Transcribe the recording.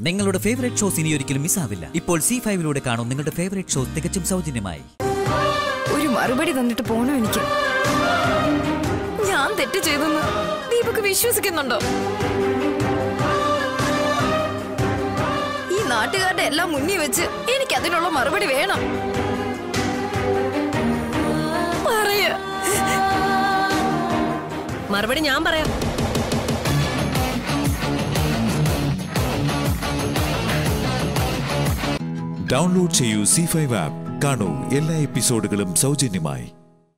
നിങ്ങളുടെ favourite shows ഇനി ഒരിക്കലും മിസ്സാവില്ല ഇപ്പോൾ സി ഫൈവിലൂടെ കാണും നിങ്ങളുടെ ഫേവറേറ്റ് ഷോ തികച്ചും സൗജന്യമായി ഒരു മറുപടി തന്നിട്ട് പോണോ എനിക്ക് ഞാൻ തെറ്റ് ചെയ്തെന്ന് ദീപക് വിശ്വസിക്കുന്നുണ്ടോ ഈ നാട്ടുകാരുടെ എല്ലാം മുന്നിൽ വെച്ച് എനിക്ക് അതിനുള്ള മറുപടി വേണം പറയ മറുപടി ഞാൻ പറയാം ഡൗൺലോഡ് ചെയ്യൂ സി ഫൈവ് ആപ്പ് കാണൂ എല്ലാ എപ്പിസോഡുകളും സൗജന്യമായി